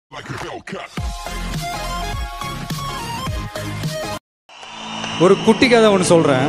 like a Hellcat. ஒரு குட்டி கதை ஒன்று சொல்கிறேன்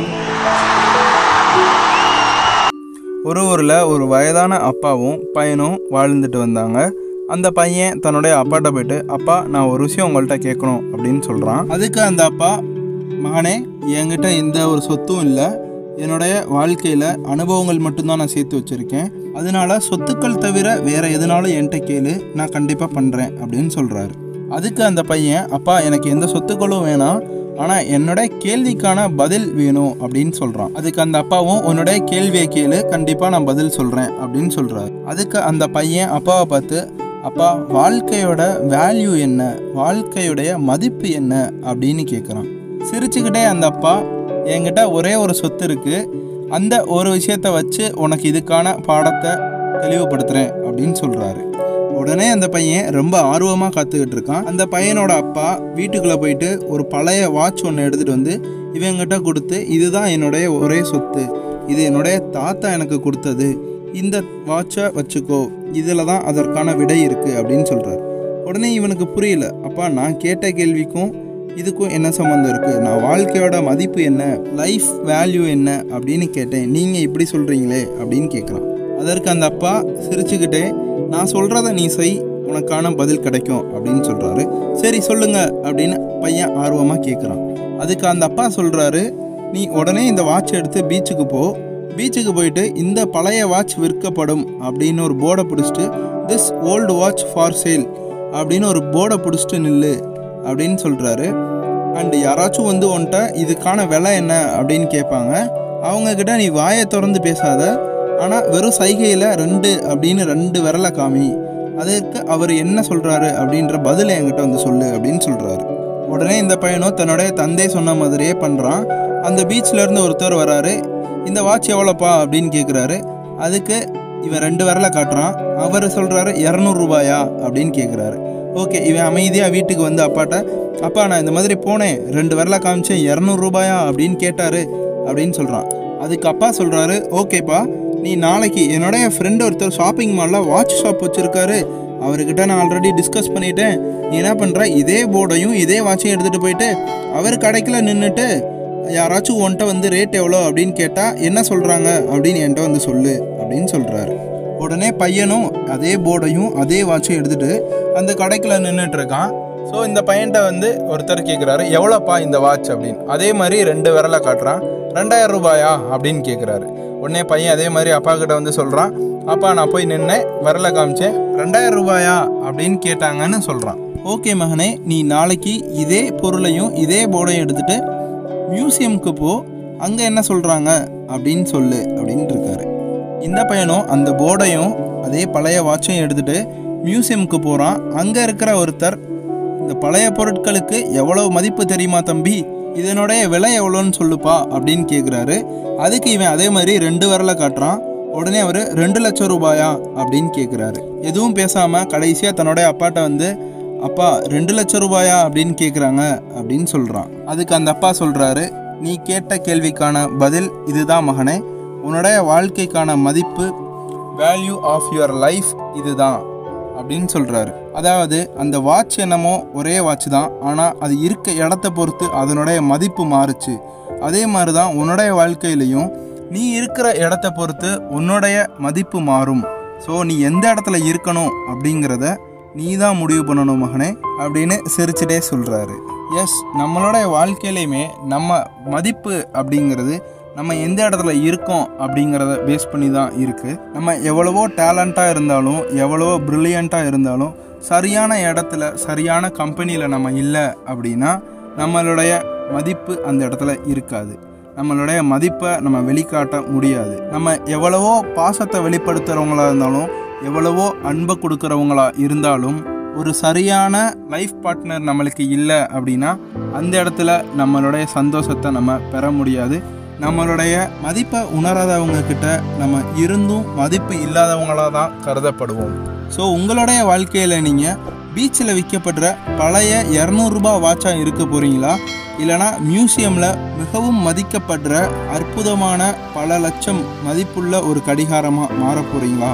ஒரு ஊரில் ஒரு வயதான அப்பாவும் பையனும் வாழ்ந்துட்டு வந்தாங்க அந்த பையன் தன்னுடைய அப்பாட்ட போயிட்டு அப்பா நான் ஒரு விஷயம் உங்கள்கிட்ட கேட்கணும் அப்படின்னு சொல்கிறான் அதுக்கு அந்த அப்பா மகனே என்கிட்ட எந்த ஒரு சொத்தும் இல்லை என்னுடைய வாழ்க்கையில் அனுபவங்கள் மட்டும்தான் நான் சேர்த்து வச்சுருக்கேன் அதனால சொத்துக்கள் தவிர வேற எதுனாலும் என்கிட்ட கேளு நான் கண்டிப்பாக பண்ணுறேன் அப்படின்னு சொல்கிறாரு அதுக்கு அந்த பையன் அப்பா எனக்கு எந்த சொத்துக்களும் வேணாம் ஆனால் என்னோட கேள்விக்கான பதில் வேணும் அப்படின்னு சொல்கிறான் அதுக்கு அந்த அப்பாவும் உன்னோட கேள்வியை கேளு கண்டிப்பாக நான் பதில் சொல்கிறேன் அப்படின்னு சொல்கிறாரு அதுக்கு அந்த பையன் அப்பாவை பார்த்து அப்பா வாழ்க்கையோட வேல்யூ என்ன வாழ்க்கையுடைய மதிப்பு என்ன அப்படின்னு கேட்குறான் சிரிச்சுக்கிட்டே அந்த அப்பா என்கிட்ட ஒரே ஒரு சொத்து இருக்குது அந்த ஒரு விஷயத்தை வச்சு உனக்கு இதுக்கான பாடத்தை தெளிவுபடுத்துகிறேன் அப்படின்னு சொல்கிறாரு உடனே அந்த பையன் ரொம்ப ஆர்வமாக காத்துக்கிட்டு இருக்கான் அந்த பையனோட அப்பா வீட்டுக்குள்ளே போயிட்டு ஒரு பழைய வாட்ச் ஒன்று எடுத்துகிட்டு வந்து இவங்கிட்ட கொடுத்து இதுதான் என்னுடைய ஒரே சொத்து இது என்னுடைய தாத்தா எனக்கு கொடுத்தது இந்த வாட்சை வச்சுக்கோ இதில் தான் அதற்கான விடை இருக்குது அப்படின்னு சொல்கிறார் உடனே இவனுக்கு புரியல அப்பா நான் கேட்ட கேள்விக்கும் இதுக்கும் என்ன சம்மந்தம் இருக்குது நான் வாழ்க்கையோட மதிப்பு என்ன லைஃப் வேல்யூ என்ன அப்படின்னு கேட்டேன் நீங்கள் இப்படி சொல்கிறீங்களே அப்படின்னு கேட்குறான் அதற்கு அந்த அப்பா சிரிச்சுக்கிட்டே நான் சொல்கிறத நீ செய் உனக்கான பதில் கிடைக்கும் அப்படின்னு சொல்கிறாரு சரி சொல்லுங்க அப்படின்னு பையன் ஆர்வமாக கேட்குறான் அதுக்கு அந்த அப்பா சொல்கிறாரு நீ உடனே இந்த வாட்ச் எடுத்து பீச்சுக்கு போ பீச்சுக்கு போயிட்டு இந்த பழைய வாட்ச் விற்கப்படும் அப்படின்னு ஒரு போர்டை பிடிச்சிட்டு this old watch for sale அப்படின்னு ஒரு போர்டை பிடிச்சிட்டு நில்லு அப்படின்னு சொல்கிறாரு அண்ட் யாராச்சும் வந்து உன்கிட்ட இதுக்கான விலை என்ன அப்படின்னு கேட்பாங்க அவங்கக்கிட்ட நீ வாயை திறந்து பேசாத ஆனால் வெறும் சைகையில் ரெண்டு அப்படின்னு ரெண்டு விரலை காமி அதற்கு அவர் என்ன சொல்கிறாரு அப்படின்ற பதிலை என்கிட்ட வந்து சொல்லு அப்படின்னு சொல்கிறாரு உடனே இந்த பையனும் தன்னுடைய தந்தை சொன்ன மாதிரியே பண்ணுறான் அந்த பீச்ல இருந்து ஒருத்தர் வராரு இந்த வாட்ச் எவ்வளோப்பா அப்படின்னு கேட்குறாரு அதுக்கு இவன் ரெண்டு விரலை காட்டுறான் அவர் சொல்கிறாரு இரநூறுபாயா அப்படின்னு கேட்குறாரு ஓகே இவன் அமைதியாக வீட்டுக்கு வந்து அப்பாட்ட அப்பா நான் இந்த மாதிரி போனேன் ரெண்டு விரலை காமிச்சேன் இரநூறுபாயா அப்படின்னு கேட்டாரு அப்படின்னு சொல்கிறான் அதுக்கு அப்பா சொல்கிறாரு ஓகேப்பா நீ நாளைக்கு என்னுடைய ஃப்ரெண்டு ஒருத்தர் ஷாப்பிங் மாலில் வாட்ச் ஷாப் வச்சுருக்காரு அவர்கிட்ட நான் ஆல்ரெடி டிஸ்கஸ் பண்ணிட்டேன் நீ என்ன பண்ணுற இதே போர்டையும் இதே வாட்சையும் எடுத்துகிட்டு போயிட்டு அவர் கடைக்குள்ள நின்றுட்டு யாராச்சும் உன்கிட்ட வந்து ரேட் எவ்வளோ அப்படின்னு கேட்டால் என்ன சொல்கிறாங்க அப்படின்னு என்கிட்ட வந்து சொல்லு அப்படின்னு சொல்கிறாரு உடனே பையனும் அதே போர்டையும் அதே வாட்சும் எடுத்துகிட்டு அந்த கடைக்குள்ள நின்றுட்டு இருக்கான் ஸோ இந்த பையன்கிட்ட வந்து ஒருத்தர் கேட்குறாரு எவ்வளோப்பா இந்த வாட்ச் அப்படின்னு அதே மாதிரி ரெண்டு விரலை காட்டுறான் ரெண்டாயிரம் ரூபாயா அப்படின்னு கேட்குறாரு உடனே பையன் அதே மாதிரி அப்பா கிட்ட வந்து சொல்கிறான் அப்பா நான் போய் நின்னேன் விரலை காமிச்சேன் ரெண்டாயிரம் ரூபாயா அப்படின்னு கேட்டாங்கன்னு சொல்கிறான் ஓகே மகனே நீ நாளைக்கு இதே பொருளையும் இதே போர்டையும் எடுத்துகிட்டு மியூசியம்க்கு போ அங்கே என்ன சொல்கிறாங்க அப்படின்னு சொல்லு அப்படின்னு இருக்காரு இந்த பையனும் அந்த போர்டையும் அதே பழைய வாட்சையும் எடுத்துகிட்டு மியூசியம்க்கு போகிறான் அங்கே இருக்கிற ஒருத்தர் இந்த பழைய பொருட்களுக்கு எவ்வளவு மதிப்பு தெரியுமா தம்பி இதனுடைய விலை எவ்வளோன்னு சொல்லுப்பா அப்படின்னு கேட்குறாரு அதுக்கு இவன் அதே மாதிரி ரெண்டு விரலை காட்டுறான் உடனே அவர் ரெண்டு லட்சம் ரூபாயா அப்படின்னு கேட்குறாரு எதுவும் பேசாமல் கடைசியாக தன்னுடைய அப்பாட்ட வந்து அப்பா ரெண்டு லட்சம் ரூபாயா அப்படின்னு கேட்குறாங்க அப்படின்னு சொல்கிறான் அதுக்கு அந்த அப்பா சொல்கிறாரு நீ கேட்ட கேள்விக்கான பதில் இதுதான் மகனே உன்னுடைய வாழ்க்கைக்கான மதிப்பு வேல்யூ ஆஃப் யுவர் லைஃப் இதுதான் அப்படின்னு சொல்கிறாரு அதாவது அந்த வாட்ச் என்னமோ ஒரே வாட்ச் தான் ஆனால் அது இருக்க இடத்த பொறுத்து அதனுடைய மதிப்பு மாறுச்சு அதே மாதிரி தான் உன்னுடைய வாழ்க்கையிலையும் நீ இருக்கிற இடத்த பொறுத்து உன்னுடைய மதிப்பு மாறும் ஸோ நீ எந்த இடத்துல இருக்கணும் அப்படிங்கிறத நீ தான் முடிவு பண்ணணும் மகனே அப்படின்னு சிரிச்சுட்டே சொல்கிறாரு எஸ் நம்மளுடைய வாழ்க்கையிலையுமே நம்ம மதிப்பு அப்படிங்கிறது நம்ம எந்த இடத்துல இருக்கோம் அப்படிங்கிறத பேஸ் பண்ணி தான் இருக்குது நம்ம எவ்வளவோ டேலண்ட்டாக இருந்தாலும் எவ்வளவோ ப்ரில்லியண்ட்டாக இருந்தாலும் சரியான இடத்துல சரியான கம்பெனியில் நம்ம இல்லை அப்படின்னா நம்மளுடைய மதிப்பு அந்த இடத்துல இருக்காது நம்மளுடைய மதிப்பை நம்ம வெளிக்காட்ட முடியாது நம்ம எவ்வளவோ பாசத்தை வெளிப்படுத்துகிறவங்களா இருந்தாலும் எவ்வளவோ அன்பை கொடுக்குறவங்களா இருந்தாலும் ஒரு சரியான லைஃப் பார்ட்னர் நம்மளுக்கு இல்லை அப்படின்னா அந்த இடத்துல நம்மளுடைய சந்தோஷத்தை நம்ம பெற முடியாது நம்மளுடைய மதிப்பை உணராதவங்க கிட்ட நம்ம இருந்தும் மதிப்பு இல்லாதவங்களாக தான் கருதப்படுவோம் ஸோ உங்களுடைய வாழ்க்கையில் நீங்கள் பீச்சில் விற்கப்படுற பழைய இரநூறுபா வாட்சாக இருக்க போகிறீங்களா இல்லைனா மியூசியமில் மிகவும் மதிக்கப்படுற அற்புதமான பல லட்சம் மதிப்புள்ள ஒரு கடிகாரமாக மாற போகிறீங்களா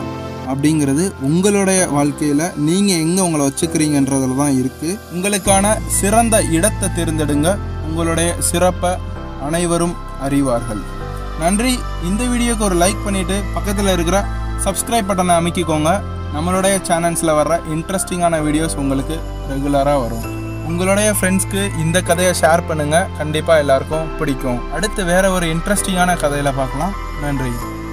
அப்படிங்கிறது உங்களுடைய வாழ்க்கையில் நீங்கள் எங்கே உங்களை வச்சுக்கிறீங்கன்றதுல தான் இருக்குது உங்களுக்கான சிறந்த இடத்தை தேர்ந்தெடுங்க உங்களுடைய சிறப்பை அனைவரும் அறிவார்கள் நன்றி இந்த வீடியோக்கு ஒரு லைக் பண்ணிவிட்டு பக்கத்தில் இருக்கிற சப்ஸ்கிரைப் பட்டனை அமைக்கிக்கோங்க நம்மளுடைய சேனல்ஸில் வர்ற இன்ட்ரெஸ்டிங்கான வீடியோஸ் உங்களுக்கு ரெகுலராக வரும் உங்களுடைய ஃப்ரெண்ட்ஸ்க்கு இந்த கதையை ஷேர் பண்ணுங்கள் கண்டிப்பாக எல்லாருக்கும் பிடிக்கும் அடுத்து வேற ஒரு இன்ட்ரெஸ்டிங்கான கதையில் பார்க்கலாம் நன்றி